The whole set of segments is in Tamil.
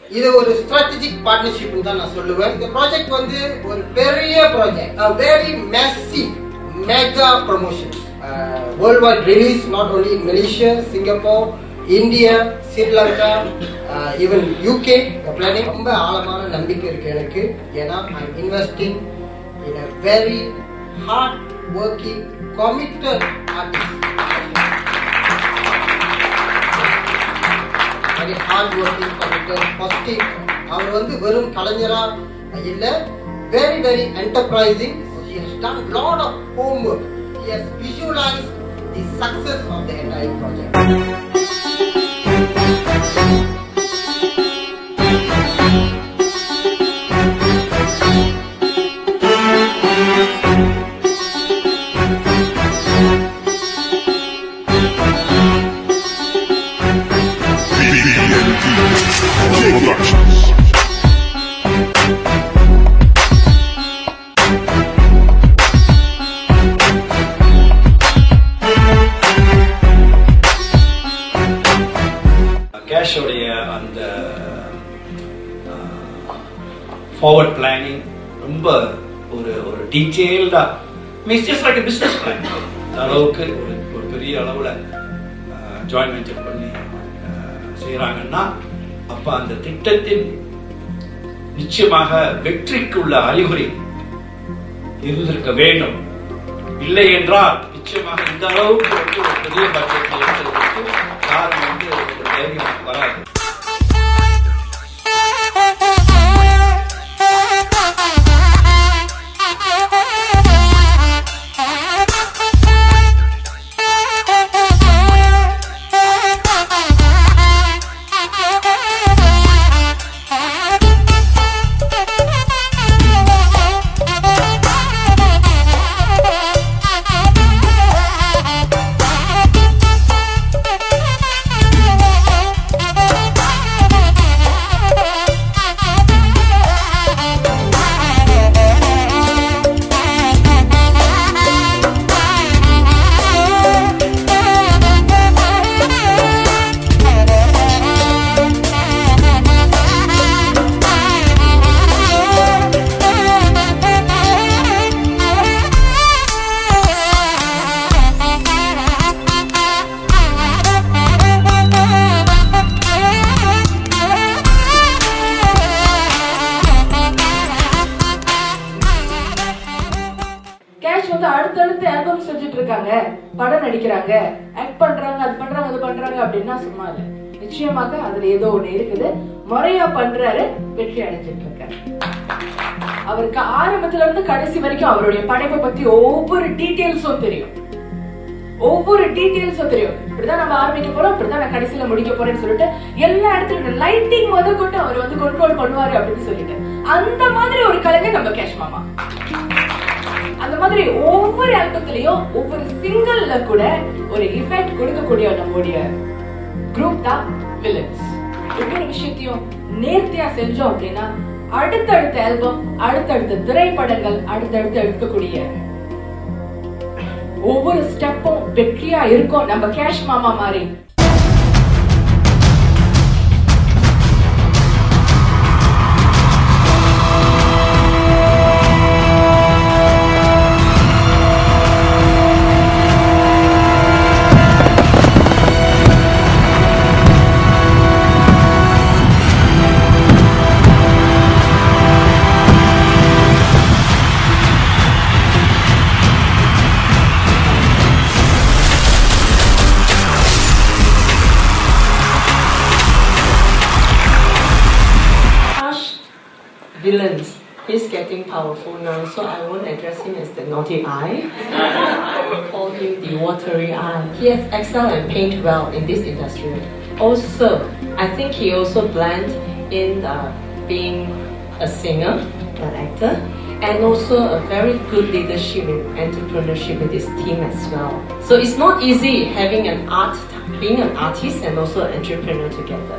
இது ஒரு ஸ்ட்ராட்டஜிக் பார்ட்னர்ஷிப் தான் நான் சொல்லுவேன் இந்த ப்ராஜெக்ட் வந்து ஒரு பெரிய project a very massive mega promotion uh, worldwide release not only in Malaysia Singapore India Sri Lanka uh, even UK the planning ரொம்ப ஆழமான நம்பிக்கை இருக்கு எனக்கு ஏன்னா I'm investing in a very hard working committed artist very hard working committed positive அவர் வந்து வெறும் கலைஞரா இல்ல very very enterprising he has done lot of homework he has visualized the success of the entire project Productions. கேஷோடைய அந்த ஃபார்வர்ட் பிளானிங் ரொம்ப ஒரு ஒரு டீட்டெயில்டா means just like business plan அளவுக்கு ஒரு ஒரு பெரிய அளவில் ஜாயின் வெஞ்சர் பண்ணி செய்கிறாங்கன்னா அப்போ அந்த திட்டத்தின் நிச்சயமாக வெற்றிக்குள்ள அறிகுறி இருந்திருக்க வேண்டும் இல்லை என்றால் நிச்சயமாக இந்த அளவுக்கு வந்து ஒரு பெரிய பட்ஜெட் எடுத்ததற்கு காரணம் வந்து ஒரு தைரியம் வராது கேஷ் வந்து அடுத்தடுத்து ஆல்பம் செஞ்சுட்டு இருக்காங்க படம் நடிக்கிறாங்க ஆக்ட் பண்றாங்க அது பண்றாங்க அது பண்றாங்க அப்படின்னா சும்மா இல்ல நிச்சயமாக அதுல ஏதோ ஒண்ணு இருக்குது முறையா பண்றாரு வெற்றி அடைஞ்சிட்டு இருக்காரு அவருக்கு ஆரம்பத்துல இருந்து கடைசி வரைக்கும் அவருடைய படைப்பை பத்தி ஒவ்வொரு டீடைல்ஸும் தெரியும் ஒவ்வொரு டீடைல்ஸும் தெரியும் இப்படிதான் நம்ம ஆரம்பிக்க போறோம் இப்படிதான் நான் கடைசியில முடிக்க போறேன்னு சொல்லிட்டு எல்லா இடத்துலயும் லைட்டிங் முத கொண்டு அவர் வந்து கண்ட்ரோல் பண்ணுவாரு அப்படின்னு சொல்லிட்டு அந்த மாதிரி ஒரு கலைஞர் நம்ம கேஷ் மாமா அந்த மாதிரி ஒவ்வொரு ஆல்பத்திலையும் ஒவ்வொரு சிங்கிள்ல கூட ஒரு இஃபெக்ட் கொடுக்கக்கூடிய நம்முடைய குரூப் தான் வில்லன்ஸ் ஒவ்வொரு விஷயத்தையும் நேர்த்தியா செஞ்சோம் அப்படின்னா அடுத்தடுத்த ஆல்பம் அடுத்தடுத்த திரைப்படங்கள் அடுத்தடுத்து எடுக்கக்கூடிய ஒவ்வொரு ஸ்டெப்பும் வெற்றியா இருக்கும் நம்ம கேஷ் மாமா மாதிரி Harsh villains. He's getting powerful now, so I won't address him as the naughty eye. I will call him the watery eye. He has excelled and paint well in this industry. Also, I think he also blend in uh, being a singer, an actor, and also a very good leadership and entrepreneurship with his team as well. So it's not easy having an art, being an artist and also an entrepreneur together.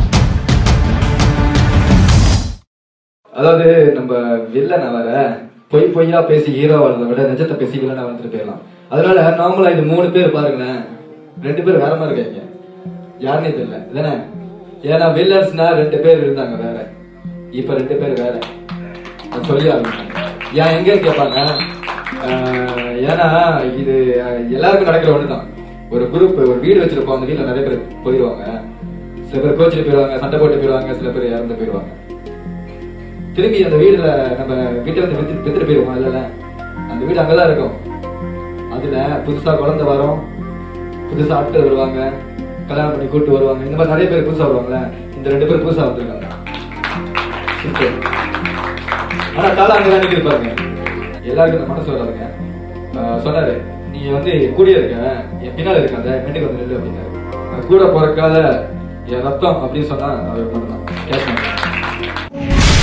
அதாவது நம்ம வில்லனை வர பொய் பொய்யா பேசி ஹீரோ வரதை விட நிஜத்தை பேசி வில்லனா வந்துட்டு போயிடலாம் அதனால நார்மலா இது மூணு பேர் பாருங்களேன் ரெண்டு பேர் வேற மாதிரி இருக்காங்க யாருன்னே தெரியல இதானே ஏன்னா வில்லன்ஸ்னா ரெண்டு பேர் இருந்தாங்க வேற இப்ப ரெண்டு பேர் வேற நான் சொல்லி ஆகணும் ஏன் எங்க கேட்பாங்க ஆஹ் ஏன்னா இது அஹ், எல்லாருக்கும் நடக்கிற ஒண்ணுதான் ஒரு குரூப் ஒரு வீடு வச்சிருப்போம் அந்த வீட்டுல நிறைய பேர் போயிடுவாங்க சில பேர் கோச்சிட்டு போயிடுவாங்க சண்டை போட்டு போயிடுவாங்க சில பேர் இறந்து போயிடுவாங்க திரும்பி அந்த வீடுல நம்ம வீட்டை வந்து வித்து வித்துட்டு போயிடுவோம் இல்லைல்ல அந்த வீடு அங்கதான் இருக்கும் அதுல புதுசா குழந்தை வரும் புதுசா ஆட்கள் வருவாங்க கல்யாணம் பண்ணி கூட்டு வருவாங்க இந்த மாதிரி நிறைய பேர் புதுசா வருவாங்கல்ல இந்த ரெண்டு பேர் புதுசா வந்திருக்காங்க சரி. ஆனா தாலா அங்க தான் இருப்பாருங்க எல்லாருக்கும் இந்த மனசு வராதுங்க ஆஹ் சொன்னாரு நீ வந்து கூடிய இருக்க என் பின்னால இருக்காத மெட்டுக்கு வந்து நில்லு அப்படின்னாரு நான் கூட பிறக்காத என் ரத்தம் அப்படின்னு சொன்னா அவர் மட்டும்தான் கேட்க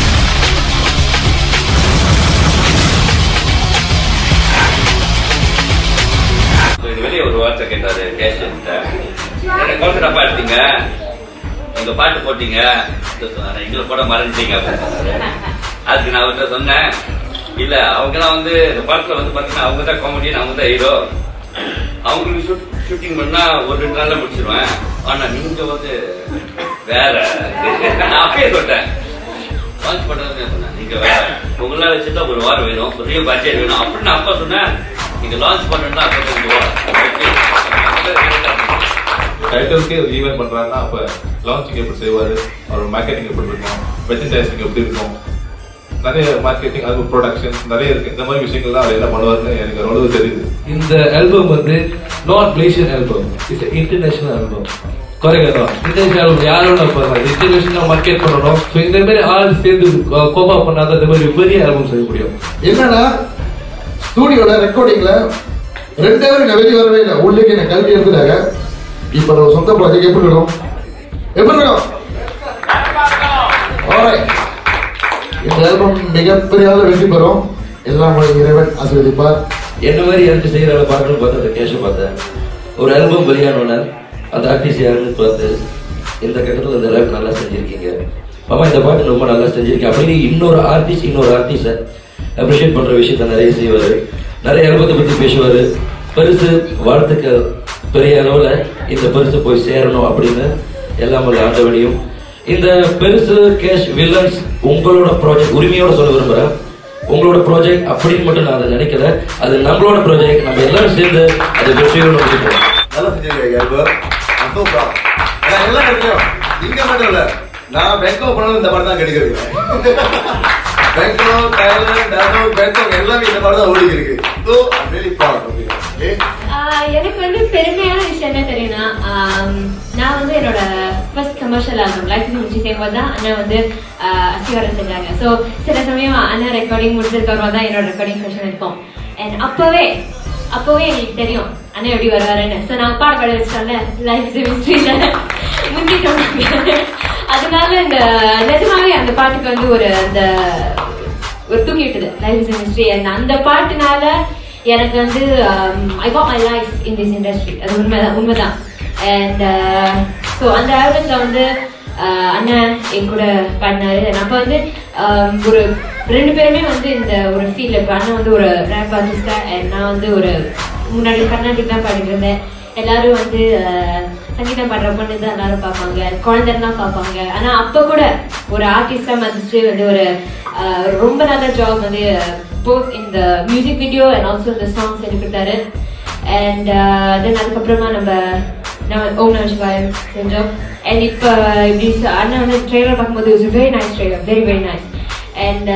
இது வெளியே ஒரு வார்த்தை கேட்டாரு கேஷ் குழந்தை தப்பா எடுத்தீங்க உங்க பாட்டு போட்டீங்க இது சொன்னாரு, எங்களை போட மறந்துட்டீங்க அப்படின்னு சொன்னாரு. அதுக்கு நான் அவர்கிட்ட சொன்னேன் இல்ல அவங்கலாம் வந்து இந்த படத்துல வந்து பாத்தீங்கன்னா அவங்க தான் காமெடியன் அவங்க தான் ஹீரோ அவங்களுக்கு ஷூட் ஷூட்டிங் பண்ணா ஒரு ரெண்டு நாள்ல முடிச்சிருவேன் ஆனா நீங்க வந்து வேற நான் அப்பயே சொல்லிட்டேன் லான்ச் பண்றதுன்னு சொன்னேன் நீங்க வேற உங்களெல்லாம் வச்சுட்டா ஒரு வாரம் வேணும் பெரிய பட்ஜெட் வேணும் அப்படின்னு நான் அப்பா சொன்னேன் நீங்க லான்ச் பண்ணணும்னா அப்ப கொஞ்சம் வாரம் டைட்டில்ஸ்க்கே ஒரு ஈவென்ட் பண்றாங்கன்னா அப்ப லான்ச்சிங் எப்படி செய்வாரு அவர் மார்க்கெட்டிங் எப்படி இருக்கும் மெர்ச்சன்டைசிங் எப்படி இருக்கும் நிறைய மார்க்கெட்டிங் அது ப்ரொடக்ஷன்ஸ் நிறைய இருக்கு இந்த மாதிரி விஷயங்கள்லாம் அவர் என்ன பண்ணுவாருன்னு எனக்கு ஓரளவு தெரியுது இந்த ஆல்பம் வந்து not Malaysian album it's international album குறைக்கா இன்டர்நேஷனல் ஆல்பம் யாரோட பண்ணலாம் இன்டர்நேஷனல் மார்க்கெட் பண்ணணும் ஸோ இந்த மாதிரி ஆள் சேர்ந்து கோபா பண்ணாத இந்த மாதிரி பெரிய ஆல்பம் செய்ய முடியும் என்னன்னா ஸ்டூடியோல ரெக்கார்டிங்ல ரெண்டு பேரும் வெளியே வரவே இல்லை உள்ளே என்ன கல்வி எடுத்துட்டாங்க இப்ப நம்ம சொந்த ப்ராஜெக்ட் எப்படி இருக்கும் எப்படி இருக்கும் Alright. இந்த ஆல்பம் மிகப்பெரிய அளவில் வெற்றி பெறும் எல்லாம் உங்களை இறைவன் ஆசீர்வதிப்பார் என்ன மாதிரி யாருக்கு செய்யறாங்க பார்க்கணும்னு பார்த்து அந்த கேஷை பார்த்தேன் ஒரு ஆல்பம் வெளியானோன்னு அந்த ஆர்டிஸ்ட் யாருன்னு பார்த்து இந்த கட்டத்தில் இந்த ரேப் நல்லா செஞ்சிருக்கீங்க மாமா இந்த பாட்டு ரொம்ப நல்லா செஞ்சிருக்கேன் அப்படின்னு இன்னொரு ஆர்டிஸ்ட் இன்னொரு ஆர்டிஸ்டை அப்ரிஷியேட் பண்ற விஷயத்த நிறைய செய்வாரு நிறைய ஆல்பத்தை பத்தி பேசுவாரு பரிசு வாழ்த்துக்கள் பெரிய அளவுல இந்த பரிசு போய் சேரணும் அப்படின்னு எல்லாம் வல்ல ஆண்டவனையும் இந்த பெருசு கேஷ் வில்லன்ஸ் உங்களோட ப்ராஜெக்ட் உரிமையோட சொல்ல விரும்புறேன் உங்களோட ப்ராஜெக்ட் அப்படின்னு மட்டும் நான் அதை நினைக்கல அது நம்மளோட ப்ராஜெக்ட் நம்ம எல்லாரும் சேர்ந்து அதை வெற்றியோட முடிப்போம் நல்லா செஞ்சிருக்கீங்க ஆல்பம் சூப்பர் நான் எல்லாம் கிடைக்கும் இங்க மட்டும் இல்ல நான் பெங்கோ போனாலும் இந்த படம் தான் கிடைக்கிறது பெங்கோ தைலாந்து டனோ பெங்கோ எல்லாமே இந்த படம் தான் ஓடி இருக்கு so I'm very proud okay ah எனக்கு வந்து பெருமையான விஷயம் என்ன தெரியும்னா ஆம், நான் வந்து என்னோட ஃபர்ஸ்ட் கமர்ஷியல் ஆல்பம் லைஃப் முடிச்சு செய்யும்போது தான் அண்ணா வந்து ஆஹ், அஸ்திவாரம் செஞ்சாங்க ஸோ சில சமயம் அண்ணா ரெக்கார்டிங் முடிச்சிருக்கவங்க தான் என்னோட ரெக்கார்டிங் செஷன் இருக்கும் அண்ட் அப்பவே அப்பவே எங்களுக்கு தெரியும் அண்ணா எப்படி வருவாருன்னு ஸோ நான் பாட பாட வச்சிட்டோம்ல லைஃப் ஹிஸ்டரியில முந்திட்டோம் நாங்க. அதனால இந்த நிஜமாவே அந்த பாட்டுக்கு வந்து ஒரு அந்த ஒரு தூக்கி விட்டது லைஃப் இஸ் இண்டஸ்ட்ரி அண்ட் அந்த பாட்டுனால எனக்கு வந்து I got my life in this industry அது உண்மைதான் உண்மைதான் அண்ட் ஸோ அந்த ஆல்பத்தில் வந்து uh, அண்ணன் என் கூட பாடினாரு and அப்போ வந்து um, ஒரு ரெண்டு பேருமே வந்து இந்த ஒரு ஃபீல்ட் இப்போ அண்ணன் வந்து ஒரு ரேப் ஆர்டிஸ்டா அண்ட் நான் வந்து ஒரு முன்னாடி கர்நாடிக் தான் பாடிட்டு இருந்தேன் எல்லாரும் வந்து அஹ், சங்கீதம் பாடுற பொண்ணு தான் எல்லாரும் பார்ப்பாங்க குழந்தைன்னு தான் பார்ப்பாங்க ஆனா அப்ப கூட ஒரு ஆர்டிஸ்டா மதிச்சு வந்து ஒரு அஹ், ரொம்ப நல்ல ஜாப் வந்து போத் இந்த மியூசிக் வீடியோ அண்ட் ஆல்சோ இந்த சாங்ஸ் எனக்கு கொடுத்தாரு அண்ட் தென் அதுக்கப்புறமா நம்ம நம்ம ஓம் நம சிவாயம் செஞ்சோம் அண்ட் இப்போ இப்படி ச- அண்ணன் வந்து ட்ரெய்லர் பார்க்கும்போது it's very nice trailer very very nice and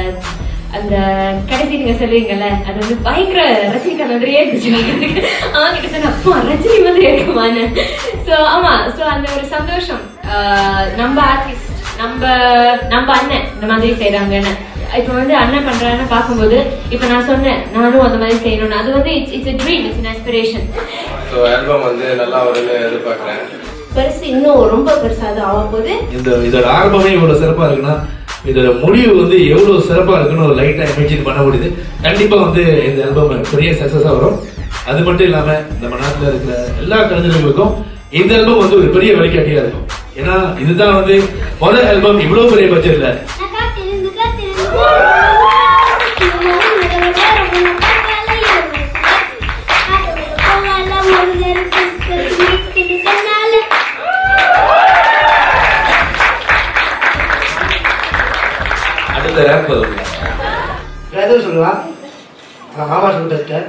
அந்த கடைசி நீங்க சொல்லுவீங்கல்ல அது வந்து பயங்கர ரஜினிகாந்த் மாதிரியே இருந்துச்சு பார்க்கறதுக்கு அவங்க கிட்ட சொன்ன அப்பா ரஜினி மாதிரி இருக்குமான்னு ஸோ ஆமா ஸோ அந்த ஒரு சந்தோஷம் ஆஹ் நம்ம ஆர்டிஸ்ட் நம்ம நம்ம அண்ணன் இந்த மாதிரி செய்றாங்கன்னு இப்போ வந்து அண்ணன் பண்றான்னு பார்க்கும்போது இப்போ நான் சொன்னேன் நானும் அந்த மாதிரி செய்யணும்னு அது வந்து it's it's dream it's inspiration so album வந்து நல்லா வரும்னு எதிர்பார்க்குறேன் பெருசு இன்னும் ரொம்ப பெருசா அது ஆகும் போது இந்த இதோட ஆல்பமே இவ்வளவு சிறப்பா இருக்குன்னா இதோட முடிவு வந்து எவ்வளவு சிறப்பா இருக்குன்னு ஒரு லைட்டா இமேஜின் பண்ண முடியுது கண்டிப்பா வந்து இந்த ஆல்பம் பெரிய சக்சஸா வரும் அது மட்டும் இல்லாம நம்ம நாட்டுல இருக்கிற எல்லா கலைஞர்களுக்கும் இந்த ஆல்பம் வந்து ஒரு பெரிய வழிகாட்டியா இருக்கும் ஏன்னா இதுதான் வந்து முதல் ஆல்பம் இவ்வளவு பெரிய பட்ஜெட்ல நான் காத்திருந்து காத்திருந்து சொல்லுங்க பிரதர் சொல்லலாம் நான் மாமா சொல்லிட்டேன்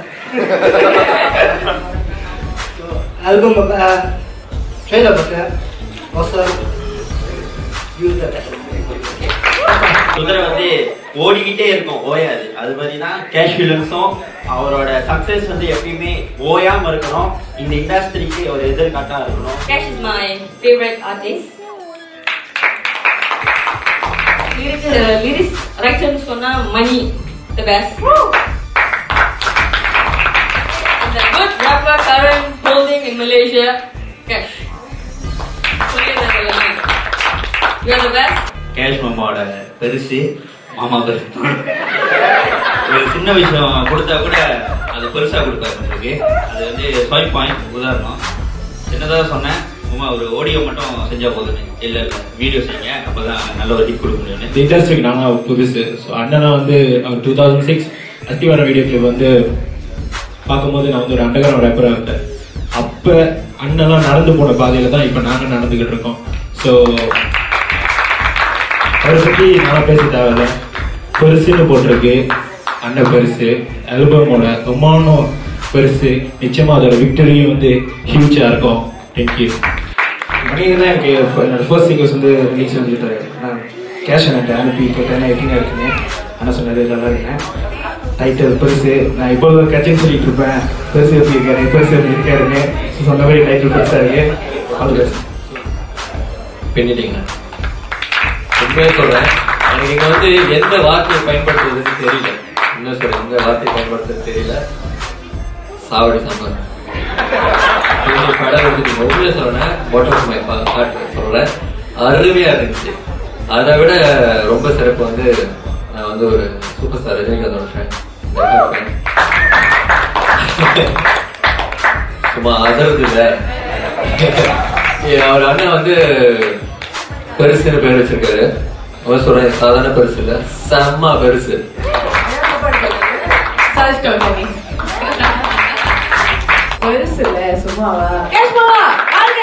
ஆல்பம் ட்ரெயிலர் பார்த்தேன் வாசல் யூ த குதிரை வந்து ஓடிக்கிட்டே இருக்கும் ஓயாது அது மாதிரி தான் கேஷ் வில்லன்ஸும் அவரோட சக்சஸ் வந்து எப்பயுமே ஓயாம இருக்கணும் இந்த இண்டஸ்ட்ரிக்கு ஒரு எதிர்காட்டா இருக்கணும் Cash is my favorite artist. Lyrics, uh, lyrics writer சொன்னா money the best. And the good rapper current holding in Malaysia, Cash. சொல்லிடுறேன் சொல்லுங்க. You are the best. கேஷ் மாமாவோட பெருசு மாமா பெருசு தான். ஒரு சின்ன விஷயம் கொடுத்தா கூட அது பெருசா கொடுப்பாரு நம்மளுக்கு அது வந்து ஃபைவ் பாயிண்ட் உதாரணம் சின்னதாக சொன்னேன் மாமா ஒரு ஆடியோ மட்டும் செஞ்சா போதுன்னு இல்ல இல்ல வீடியோ செய்யுங்க அப்பதான் நல்ல ஒரு ஹிட் கொடுக்க முடியும்னு இந்த இண்டஸ்ட்ரிக்கு நாங்கள் புதுசு ஸோ அண்ணனா வந்து அவர் டூ தௌசண்ட் சிக்ஸ் அஸ்திவாரம் வீடியோ கிளிப் வந்து பார்க்கும்போது நான் வந்து ஒரு அண்டகாரம் ரேப்பராக இருந்தேன் அப்போ அண்ணெல்லாம் நடந்து போன பாதையில தான் இப்போ நாங்கள் நடந்துக்கிட்டு இருக்கோம் ஸோ அவரை பற்றி நான் பேச தேவையில்ல பெருசுன்னு போட்டிருக்கு அண்ணன் பெருசு ஆல்பமோட ரொமானும் பெருசு நிச்சயமா அதோட விக்டரியும் வந்து ஹியூஜா இருக்கும் தேங்க்யூ மணிக்கு தான் எனக்கு என்னோட ஃபர்ஸ்ட் சிங்கர்ஸ் வந்து ரிலீஸ் செஞ்சுட்டாரு நான் கேஷ் அண்ணன் அனுப்பி கேட்டேன் எப்படிங்க இருக்குன்னு அண்ணன் சொன்னது நல்லா இருக்கேன் டைட்டில் பெருசு நான் இப்போ கட்சின்னு சொல்லிட்டு இருப்பேன் பெருசு எப்படி இருக்காரு பெருசு எப்படி இருக்காருன்னு சொன்ன மாதிரி டைட்டில் பெருசா இருக்கு ஆல் பெஸ்ட் பின்னிட்டீங்க உண்மையை சொல்றேன் எனக்கு இங்க வந்து எந்த வார்த்தையை பயன்படுத்துறதுன்னு தெரியல என்ன சொல்றேன் எந்த வார்த்தையை பயன்படுத்துறது தெரியல சாவடி சாம்பார் இது படம் வந்து நீங்க உண்மையை சொல்றேன் பாட்டம் மை ஹார்ட் சொல்றேன் அருமையா இருந்துச்சு அதை விட ரொம்ப சிறப்பு வந்து நான் வந்து ஒரு சூப்பர் ஸ்டார் ரஜினிகாந்தோட ஃபேன் சும்மா அதறது இல்ல அவர் அண்ணன் வந்து பெருசுன்னு பேர் வச்சிருக்காரு அவர் சொல்றேன் சாதாரண பெருசு இல்ல செம்ம பெருசு சாதிச்சிட்டோம் பெருசு இல்ல சும்மாவா கேஷ் மாமா வாங்க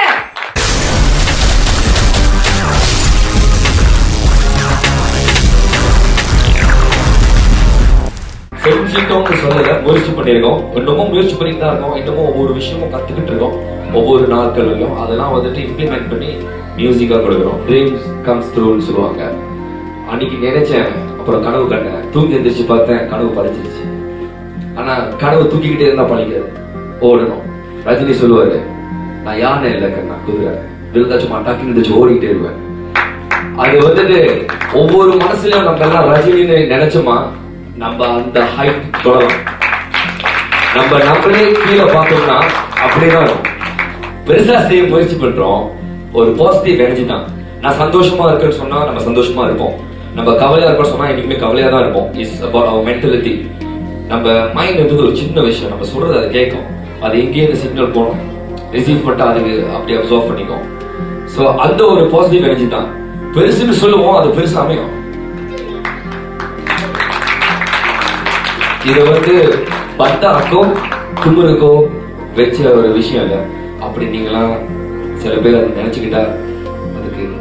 செஞ்சிட்டோம்னு சொல்லல முயற்சி பண்ணியிருக்கோம் இன்னமும் முயற்சி பண்ணிட்டு தான் இருக்கோம் இன்னமும் ஒவ்வொரு விஷயமும் கத்துக்கிட்டு இருக்கோம் ஒவ்வொரு நாட்களிலும் அதெல்லாம் வந்துட்டு இம்ப்ளிமெண்ட் பண்ணி மியூசிக்கா கொடுக்குறோம் ட்ரீம்ஸ் கம்ஸ் த்ரூன்னு சொல்லுவாங்க அன்னைக்கு நினைச்சேன் அப்புறம் கனவு கண்டேன் தூங்கி எந்திரிச்சு பார்த்தேன் கனவு பழிச்சிருச்சு ஆனா கனவு தூக்கிக்கிட்டே இருந்தா பழிக்காது ஓடணும் ரஜினி சொல்லுவாரு நான் யானை இல்லை கண்ணா குதிரை விழுந்தா சும்மா டக்குன்னு இருந்துச்சு ஓடிக்கிட்டே இருவேன் அது வந்துட்டு ஒவ்வொரு மனசுலயும் நம்ம எல்லாம் ரஜினின்னு நினைச்சோமா நம்ம அந்த ஹைட் தொடரும் நம்ம நம்மளே கீழே பார்த்தோம்னா அப்படிதான் இருக்கும் பெருசா செய்ய முயற்சி பண்றோம் ஒரு பாசிட்டிவ் எனர்ஜி தான் நான் சந்தோஷமா இருக்கேன்னு சொன்னா நம்ம சந்தோஷமா இருப்போம் நம்ம கவலையா இருக்கோம்னு சொன்னா என்னைக்குமே கவலையா தான் இருப்போம் இட்ஸ் அபவுட் அவர் மென்டாலிட்டி நம்ம மைண்ட் வந்து ஒரு சின்ன விஷயம் நம்ம சொல்றது அதை கேட்கும் அது எங்கேயிருந்து சிக்னல் போகணும் ரிசீவ் பண்ணிட்டு அதுக்கு அப்படியே அப்சர்வ் பண்ணிக்கும் ஸோ அந்த ஒரு பாசிட்டிவ் எனர்ஜி தான் பெருசுன்னு சொல்லுவோம் அது பெருசு அமையும் இது வந்து பத்தாக்கும் குமுறுக்கோ வச்ச ஒரு விஷயம் இல்ல அப்படி நீங்களாம் சில பேர் அதை நினைச்சுக்கிட்டா அதுக்கு